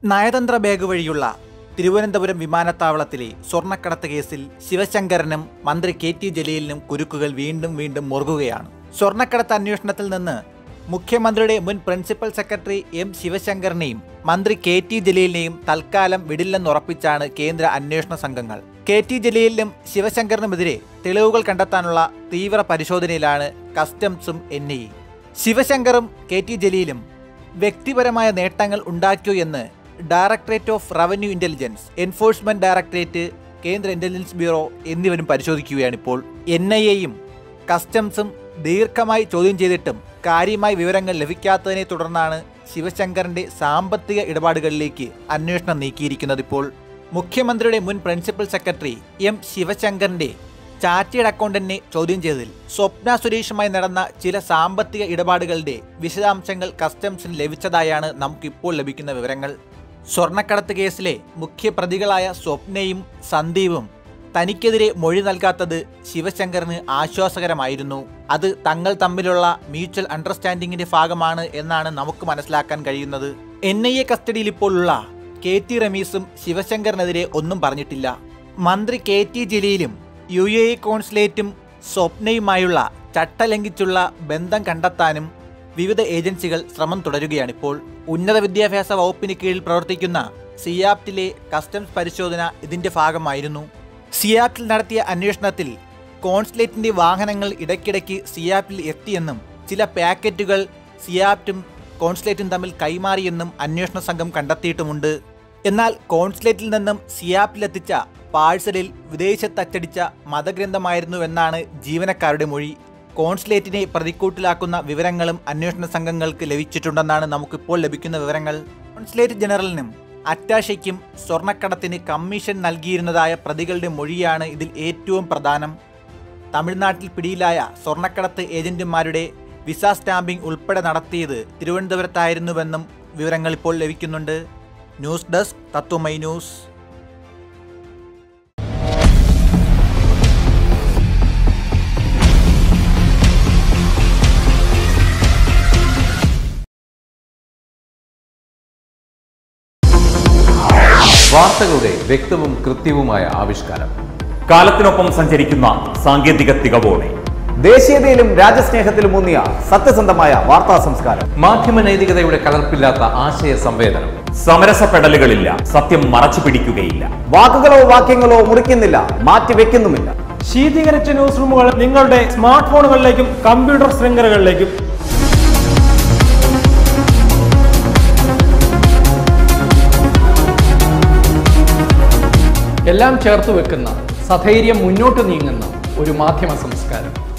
നയതന്ത്ര ബാഗ് വഴിയുള്ള തിരുവനന്തപുരം വിമാനത്താവളത്തിലെ സ്വർണ്ണക്കടത്ത് കേസിൽ ശിവശങ്കരനും മന്ത്രി കെ ടി ജലീലിനും കുരുക്കുകൾ വീണ്ടും വീണ്ടും മുറുകുകയാണ് സ്വർണ്ണക്കടത്ത് അന്വേഷണത്തിൽ നിന്ന് മുഖ്യമന്ത്രിയുടെ മുൻ പ്രിൻസിപ്പൽ സെക്രട്ടറി എം ശിവശങ്കറിനെയും മന്ത്രി കെ ടി ജലീലിനെയും തൽക്കാലം വിടില്ലെന്നുറപ്പിച്ചാണ് കേന്ദ്ര അന്വേഷണ സംഘങ്ങൾ കെ ടി ജലീലിനും ശിവശങ്കറിനുമെതിരെ തെളിവുകൾ കണ്ടെത്താനുള്ള തീവ്ര പരിശോധനയിലാണ് കസ്റ്റംസും എൻ ഐ ശിവശങ്കറും കെ ടി ജലീലും വ്യക്തിപരമായ നേട്ടങ്ങൾ ഉണ്ടാക്കിയോ എന്ന് directorate of revenue intelligence enforcement directorate കേന്ദ്ര ഇന്റലിജൻസ് ബ്യൂറോ എന്നിവരും പരിശോധിക്കുകയാണിപ്പോൾ എൻ ഐ എയും കസ്റ്റംസും ദീർഘമായി ചോദ്യം ചെയ്തിട്ടും കാര്യമായ വിവരങ്ങൾ ലഭിക്കാത്തതിനെ തുടർന്നാണ് ശിവശങ്കറിന്റെ സാമ്പത്തിക ഇടപാടുകളിലേക്ക് അന്വേഷണം നീക്കിയിരിക്കുന്നത് ഇപ്പോൾ മുഖ്യമന്ത്രിയുടെ മുൻ പ്രിൻസിപ്പൽ സെക്രട്ടറി എം ശിവശങ്കറിന്റെ ചാർട്ടേഡ് അക്കൗണ്ടന്റിനെ ചോദ്യം ചെയ്തതിൽ സ്വപ്ന സുരേഷുമായി നടന്ന ചില സാമ്പത്തിക ഇടപാടുകളുടെ വിശദാംശങ്ങൾ കസ്റ്റംസിന് ലഭിച്ചതായാണ് നമുക്കിപ്പോൾ ലഭിക്കുന്ന വിവരങ്ങൾ സ്വർണ്ണക്കടത്ത് കേസിലെ മുഖ്യപ്രതികളായ സ്വപ്നയും സന്ദീപും തനിക്കെതിരെ മൊഴി നൽകാത്തത് ശിവശങ്കറിന് ആശ്വാസകരമായിരുന്നു അത് തങ്ങൾ തമ്മിലുള്ള മ്യൂച്വൽ അണ്ടർസ്റ്റാൻഡിങ്ങിന്റെ ഭാഗമാണ് എന്നാണ് നമുക്ക് മനസ്സിലാക്കാൻ കഴിയുന്നത് എൻ ഐ എ കസ്റ്റഡിയിൽ ഇപ്പോഴുള്ള കെ ടി റമീസും ശിവശങ്കറിനെതിരെ ഒന്നും പറഞ്ഞിട്ടില്ല മന്ത്രി കെ ടി ജലീലും യു എ ഇ കോൺസുലേറ്റും സ്വപ്നയുമായുള്ള ചട്ടലംഘിച്ചുള്ള ബന്ധം കണ്ടെത്താനും വിവിധ ഏജൻസികൾ ശ്രമം തുടരുകയാണിപ്പോൾ ഉന്നത വിദ്യാഭ്യാസ വകുപ്പിന് കീഴിൽ പ്രവർത്തിക്കുന്ന സിയാപ്റ്റിലെ കസ്റ്റംസ് പരിശോധന ഇതിന്റെ ഭാഗമായിരുന്നു സിയാപ്റ്റിൽ നടത്തിയ അന്വേഷണത്തിൽ കോൺസുലേറ്റിന്റെ വാഹനങ്ങൾ ഇടയ്ക്കിടയ്ക്ക് സിയാപ്റ്റിൽ എത്തിയെന്നും ചില പാക്കറ്റുകൾ സിയാപ്റ്റും കോൺസുലേറ്റും തമ്മിൽ കൈമാറിയെന്നും അന്വേഷണ സംഘം കണ്ടെത്തിയിട്ടുമുണ്ട് എന്നാൽ കോൺസുലേറ്റിൽ നിന്നും സിയാപ്പിലെത്തിച്ച പാഴ്സലിൽ വിദേശത്ത് അച്ചടിച്ച മതഗ്രന്ഥമായിരുന്നുവെന്നാണ് ജീവനക്കാരുടെ മൊഴി കോൺസുലേറ്റിനെ പ്രതിക്കൂട്ടിലാക്കുന്ന വിവരങ്ങളും അന്വേഷണ സംഘങ്ങൾക്ക് ലഭിച്ചിട്ടുണ്ടെന്നാണ് നമുക്കിപ്പോൾ ലഭിക്കുന്ന വിവരങ്ങൾ കോൺസുലേറ്റ് ജനറലിനും അറ്റാഷയ്ക്കും സ്വർണ്ണക്കടത്തിന് കമ്മീഷൻ നൽകിയിരുന്നതായ പ്രതികളുടെ മൊഴിയാണ് ഇതിൽ ഏറ്റവും പ്രധാനം തമിഴ്നാട്ടിൽ പിടിയിലായ സ്വർണ്ണക്കടത്ത് ഏജന്റുമാരുടെ വിസ സ്റ്റാമ്പിംഗ് ഉൾപ്പെടെ നടത്തിയത് തിരുവനന്തപുരത്തായിരുന്നുവെന്നും വിവരങ്ങൾ ഇപ്പോൾ ലഭിക്കുന്നുണ്ട് ന്യൂസ് ഡെസ്ക് തത്വമൈ ന്യൂസ് വാർത്തകളുടെ വ്യക്തവും കൃത്യവുമായ ആവിഷ്കാരം കാലത്തിനൊപ്പം സഞ്ചരിക്കുന്ന സാങ്കേതിക തികവോടെ ദേശീയതയിലും രാജ്യസ്നേഹത്തിലും ഊന്നിയ സത്യസന്ധമായ വാർത്താ സംസ്കാരം മാധ്യമ നൈതികതയുടെ കലർപ്പില്ലാത്ത ആശയ സംവേദനം സമരസപ്പെടലുകളില്ല സത്യം മറച്ചു പിടിക്കുകയില്ല വാക്കുകളോ വാക്യങ്ങളോ മുറിക്കുന്നില്ല മാറ്റിവെക്കുന്നുമില്ല ശീതീകരിച്ച ന്യൂസ് റൂമുകൾ നിങ്ങളുടെ സ്മാർട്ട് ഫോണുകളിലേക്കും കമ്പ്യൂട്ടർ ശൃംഖലകളിലേക്കും എല്ലാം ചേർത്ത് വെക്കുന്ന സധൈര്യം മുന്നോട്ട് നീങ്ങുന്ന ഒരു മാധ്യമ സംസ്കാരം